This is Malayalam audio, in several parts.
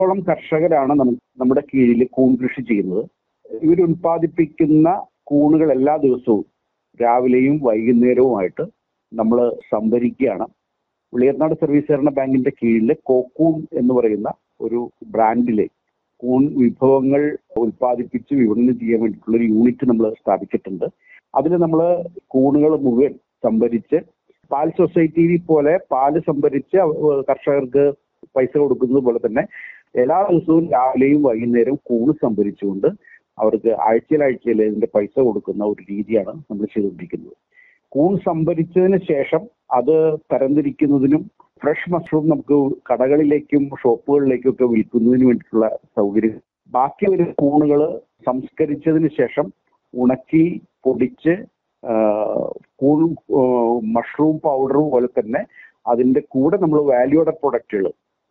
ോളം കർഷകരാണ് നം- നമ്മുടെ കീഴിൽ കൂൺ കൃഷി ചെയ്യുന്നത് ഇവർ ഉൽപ്പാദിപ്പിക്കുന്ന കൂണുകൾ എല്ലാ ദിവസവും രാവിലെയും വൈകുന്നേരവുമായിട്ട് നമ്മൾ സംഭരിക്കുകയാണ് ഉളിയർനാട് സർവീസ് സഹകരണ ബാങ്കിന്റെ കീഴിൽ കോക്കൂൺ എന്ന് പറയുന്ന ഒരു ബ്രാൻഡിലെ കൂൺ വിഭവങ്ങൾ ഉൽപ്പാദിപ്പിച്ച് വിപണനം ചെയ്യാൻ വേണ്ടിയിട്ടുള്ള ഒരു യൂണിറ്റ് നമ്മൾ സ്ഥാപിച്ചിട്ടുണ്ട് അതിൽ നമ്മൾ കൂണുകൾ മുഴുവൻ സംഭരിച്ച് പാൽ സൊസൈറ്റി പോലെ പാല് സംഭരിച്ച് അവ- കർഷകർക്ക് പൈസ കൊടുക്കുന്നത് പോലെ തന്നെ എല്ലാ ദിവസവും രാവിലെയും വൈകുന്നേരവും കൂണ് സംഭരിച്ചുകൊണ്ട് അവർക്ക് ആഴ്ചയിൽ ആഴ്ചയിൽ ഇതിന്റെ പൈസ കൊടുക്കുന്ന ഒരു രീതിയാണ് നമ്മൾ ചെയ്തുകൊണ്ടിരിക്കുന്നത് കൂൺ സംഭരിച്ചതിന് ശേഷം അത് തരംതിരിക്കുന്നതിനും ഫ്രഷ് മഷ്റൂം നമുക്ക് കടകളിലേക്കും ഷോപ്പുകളിലേക്കും ഒക്കെ വിൽക്കുന്നതിന് വേണ്ടിയിട്ടുള്ള സൗകര്യം ബാക്കി വരുന്ന കൂണുകൾ സംസ്കരിച്ചതിന് ശേഷം ഉണക്കി പൊടിച്ച് ആ, കൂൺ ആ, മഷ്റൂം പൗഡർ പോലെ തന്നെ അതിന്റെ കൂടെ നമ്മൾ വാല്യൂഡ് പ്രൊഡക്റ്റുകൾ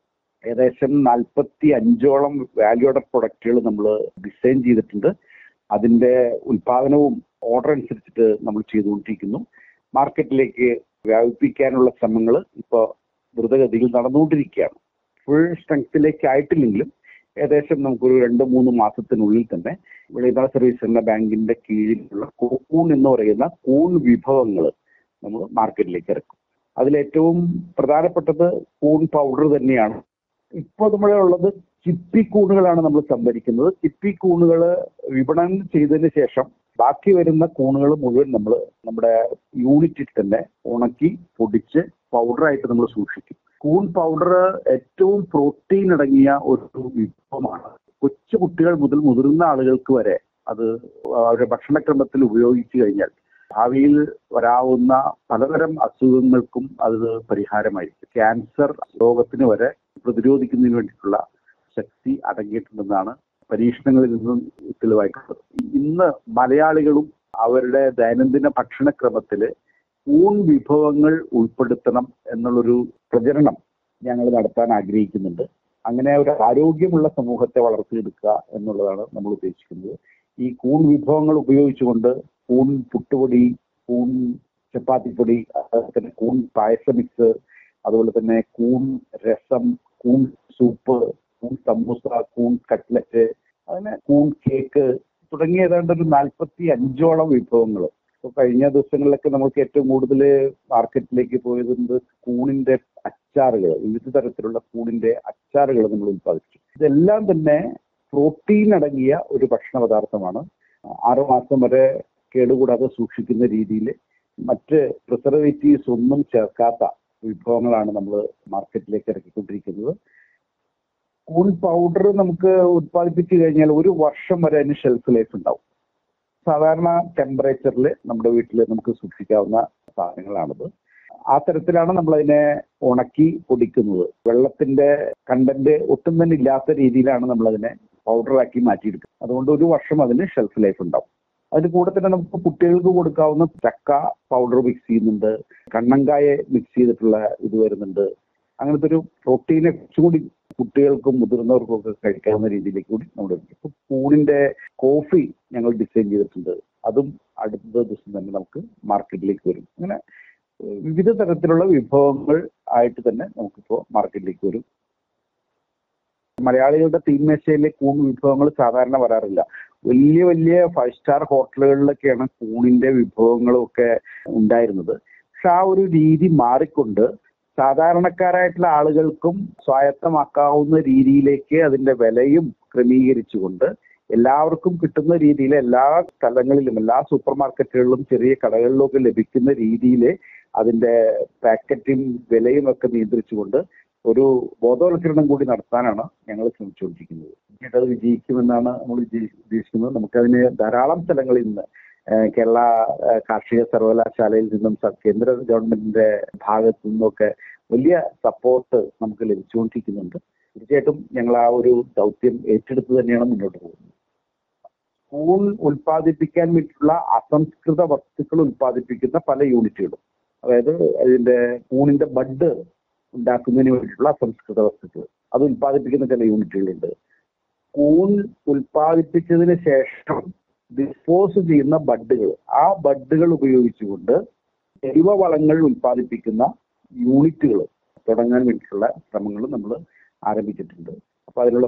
ഏകദേശം നാൽപ്പത്തി അഞ്ചോളം വാല്യൂഡ് പ്രൊഡക്റ്റുകൾ നമ്മൾ ഡിസൈൻ ചെയ്തിട്ടുണ്ട് അതിന്റെ ഉൽപാദനവും ഓർഡർ അനുസരിച്ചിട്ട് നമ്മൾ ചെയ്തുകൊണ്ടിരിക്കുന്നു മാർക്കറ്റിലേക്ക് വ്യാപിപ്പിക്കാനുള്ള ശ്രമങ്ങൾ ഇപ്പോൾ ദ്രുതഗതിയിൽ നടന്നുകൊണ്ടിരിക്കുകയാണ് ഫുൾ സ്ട്രെങ്ത്തിലേക്ക് ആയിട്ടില്ലെങ്കിലും ഏകദേശം നമുക്കൊരു രണ്ട് മൂന്ന് മാസത്തിനുള്ളിൽ തന്നെ വെളിനാട് സർവീസ് എന്ന ബാങ്കിന്റെ കീഴിലുള്ള കൂൺ എന്ന് പറയുന്ന കൂൺ വിഭവങ്ങൾ നമ്മൾ മാർക്കറ്റിലേക്ക് ഇറക്കും അതിലേറ്റവും പ്രധാനപ്പെട്ടത് കൂൺ പൗഡർ തന്നെയാണ് ഇപ്പോൾ നമ്മുടെ ഉള്ളത് ചിപ്പി കൂണുകളാണ് നമ്മൾ സംഭരിക്കുന്നത് ചിപ്പി കൂണുകൾ വിപണനം ചെയ്തതിന് ശേഷം ബാക്കി വരുന്ന കൂണുകൾ മുഴുവൻ നമ്മൾ നമ്മുടെ യൂണിറ്റിൽ തന്നെ ഉണക്കി പൊടിച്ച് പൗഡറായിട്ട് നമ്മൾ സൂക്ഷിക്കും കൂൺ പൗഡർ ഏറ്റവും പ്രോട്ടീൻ അടങ്ങിയ ഒരു വിഭവമാണ് കൊച്ചു കുട്ടികൾ മുതൽ മുതിർന്ന ആളുകൾക്ക് വരെ അത് അവരുടെ ഭക്ഷണക്രമത്തിൽ ഉപയോഗിച്ചു കഴിഞ്ഞാൽ ഭാവിയിൽ വരാവുന്ന പലതരം അസുഖങ്ങൾക്കും അത് പരിഹാരമായിരിക്കും ക്യാൻസർ രോഗത്തിന് വരെ പ്രതിരോധിക്കുന്നതിന് വേണ്ടിയിട്ടുള്ള ശക്തി അടങ്ങിയിട്ടുണ്ടെന്നാണ് പരീക്ഷണങ്ങളിൽ നിന്നും തെളിവായിട്ടുള്ളത് ഇന്ന് മലയാളികളും അവരുടെ ദൈനംദിന ഭക്ഷണക്രമത്തിൽ ഊൺ വിഭവങ്ങൾ ഉൾപ്പെടുത്തണം എന്നുള്ളൊരു പ്രചരണം ഞങ്ങൾ നടത്താൻ ആഗ്രഹിക്കുന്നുണ്ട് അങ്ങനെ ഒരു ആരോഗ്യമുള്ള സമൂഹത്തെ വളർത്തിയെടുക്കുക എന്നുള്ളതാണ് നമ്മൾ ഉദ്ദേശിക്കുന്നത് ഈ കൂൺ വിഭവങ്ങൾ ഉപയോഗിച്ചുകൊണ്ട് കൂൺ പുട്ടുപൊടി കൂൺ ചപ്പാത്തിപ്പൊടി അതുപോലെ തന്നെ കൂൺ പായസ മിക്സ് അതുപോലെ തന്നെ കൂൺ രസം കൂൺ സൂപ്പ് കൂൺ സമൂസ കൂൺ കട്ട്ലറ്റ് അങ്ങനെ കൂൺ കേക്ക് തുടങ്ങിയ ഏതാണ്ട് ഒരു നാൽപ്പത്തി അഞ്ചോളം വിഭവങ്ങൾ ഇപ്പൊ കഴിഞ്ഞ ദിവസങ്ങളിലൊക്കെ നമുക്ക് ഏറ്റവും കൂടുതൽ മാർക്കറ്റിലേക്ക് പോയത് കൂണിന്റെ അച്ചാറുകൾ വിവിധ തരത്തിലുള്ള കൂണിന്റെ അച്ചാറുകൾ നമ്മൾ ഉത്പാദിപ്പിച്ചു ഇതെല്ലാം തന്നെ പ്രോട്ടീൻ അടങ്ങിയ ഒരു ഭക്ഷണ പദാർത്ഥമാണ് ആറു മാസം വരെ കേടുകൂടാതെ സൂക്ഷിക്കുന്ന രീതിയിൽ മറ്റ് പ്രിസർവേറ്റീവ്സ് ഒന്നും ചേർക്കാത്ത വിഭവങ്ങളാണ് നമ്മൾ മാർക്കറ്റിലേക്ക് ഇറക്കിക്കൊണ്ടിരിക്കുന്നത് കൂൺ പൗഡർ നമുക്ക് ഉത്പാദിപ്പിച്ചു കഴിഞ്ഞാൽ ഒരു വർഷം വരെ അതിന് ഷെൽഫ് ലൈഫ് ഉണ്ടാവും സാധാരണ ടെമ്പറേച്ചറിൽ നമ്മുടെ വീട്ടിൽ നമുക്ക് സൂക്ഷിക്കാവുന്ന സാധനങ്ങളാണിത് ആ തരത്തിലാണ് നമ്മൾ അതിനെ ഉണക്കി പൊടിക്കുന്നത് വെള്ളത്തിന്റെ കണ്ടന്റ് ഒട്ടും തന്നെ ഇല്ലാത്ത രീതിയിലാണ് നമ്മൾ അതിനെ പൗഡറാക്കി മാറ്റിയെടുക്കുന്നത് അതുകൊണ്ട് ഒരു വർഷം അതിന് ഷെൽഫ് ലൈഫ് ഉണ്ടാവും അതിന് കൂടെ തന്നെ നമുക്ക് കുട്ടികൾക്ക് കൊടുക്കാവുന്ന ചക്ക പൗഡർ മിക്സ് ചെയ്യുന്നുണ്ട് കണ്ണങ്കായ മിക്സ് ചെയ്തിട്ടുള്ള ഇത് വരുന്നുണ്ട് അങ്ങനത്തെ ഒരു പ്രോട്ടീനെ കുറച്ചുകൂടി കുട്ടികൾക്കും മുതിർന്നവർക്കും ഒക്കെ കഴിക്കാവുന്ന രീതിയിലേക്ക് കൂടി നമ്മൾ ഇപ്പൊ കൂണിന്റെ കോഫി ഞങ്ങൾ ഡിസൈൻ ചെയ്തിട്ടുണ്ട് അതും അടുത്ത ദിവസം തന്നെ നമുക്ക് മാർക്കറ്റിലേക്ക് വരും അങ്ങനെ ഏഹ്, വിവിധ തരത്തിലുള്ള വിഭവങ്ങൾ ആയിട്ട് തന്നെ നമുക്കിപ്പോൾ മാർക്കറ്റിലേക്ക് വരും മലയാളികളുടെ തീന്മേശയിലെ കൂൺ വിഭവങ്ങൾ സാധാരണ വരാറില്ല വലിയ വലിയ ഫൈവ് സ്റ്റാർ ഹോട്ടലുകളിലൊക്കെയാണ് കൂണിന്റെ വിഭവങ്ങളും ഒക്കെ ഉണ്ടായിരുന്നത് പക്ഷെ ആ ഒരു രീതി മാറിക്കൊണ്ട് സാധാരണക്കാരായിട്ടുള്ള ആളുകൾക്കും സ്വായത്തമാക്കാവുന്ന രീതിയിലേക്ക് അതിന്റെ വിലയും ക്രമീകരിച്ചുകൊണ്ട് എല്ലാവർക്കും കിട്ടുന്ന രീതിയിൽ എല്ലാ സ്ഥലങ്ങളിലും എല്ലാ സൂപ്പർ മാർക്കറ്റുകളിലും ചെറിയ കടകളിലും ഒക്കെ ലഭിക്കുന്ന രീതിയിൽ അതിന്റെ പാക്കറ്റും വിലയും ഒക്കെ നിയന്ത്രിച്ചുകൊണ്ട് ഒരു ബോധവൽക്കരണം കൂടി നടത്താനാണ് ഞങ്ങൾ ശ്രമിച്ചുകൊണ്ടിരിക്കുന്നത് പിന്നീട് അത് വിജയിക്കുമെന്നാണ് നമ്മൾ വിജയി- ഉദ്ദേശിക്കുന്നത് നമുക്കതിന് ധാരാളം സ്ഥലങ്ങളിൽ നിന്ന് ഏഹ് കേരള ഏഹ് കാർഷിക സർവകലാശാലയിൽ നിന്നും സ- കേന്ദ്ര ഗവൺമെന്റിന്റെ ഭാഗത്തു നിന്നൊക്കെ വലിയ സപ്പോർട്ട് നമുക്ക് ലഭിച്ചുകൊണ്ടിരിക്കുന്നുണ്ട് തീർച്ചയായിട്ടും ഞങ്ങൾ ആ ഒരു ദൗത്യം ഏറ്റെടുത്ത് തന്നെയാണ് മുന്നോട്ട് പോകുന്നത് സ്പൂൺ ഉൽപ്പാദിപ്പിക്കാൻ വേണ്ടിയിട്ടുള്ള അസംസ്കൃത വസ്തുക്കൾ ഉൽപ്പാദിപ്പിക്കുന്ന പല യൂണിറ്റുകളും അതായത് അതിന്റെ സ്പൂണിന്റെ ബഡ് ഉണ്ടാക്കുന്നതിന് വേണ്ടിയിട്ടുള്ള അസംസ്കൃത വസ്തുക്കൾ അത് ഉൽപ്പാദിപ്പിക്കുന്ന ചില യൂണിറ്റുകളുണ്ട് കൂൺ ഉൽപ്പാദിപ്പിച്ചതിന് ശേഷം ഡിസ്പോസ് ചെയ്യുന്ന ബഡുകൾ ആ ബഡുകൾ ഉപയോഗിച്ചുകൊണ്ട് ജൈവ വളങ്ങൾ ഉൽപ്പാദിപ്പിക്കുന്ന യൂണിറ്റുകൾ തുടങ്ങാൻ വേണ്ടിയിട്ടുള്ള ശ്രമങ്ങൾ നമ്മൾ ആരംഭിച്ചിട്ടുണ്ട് അപ്പൊ അതിനുള്ള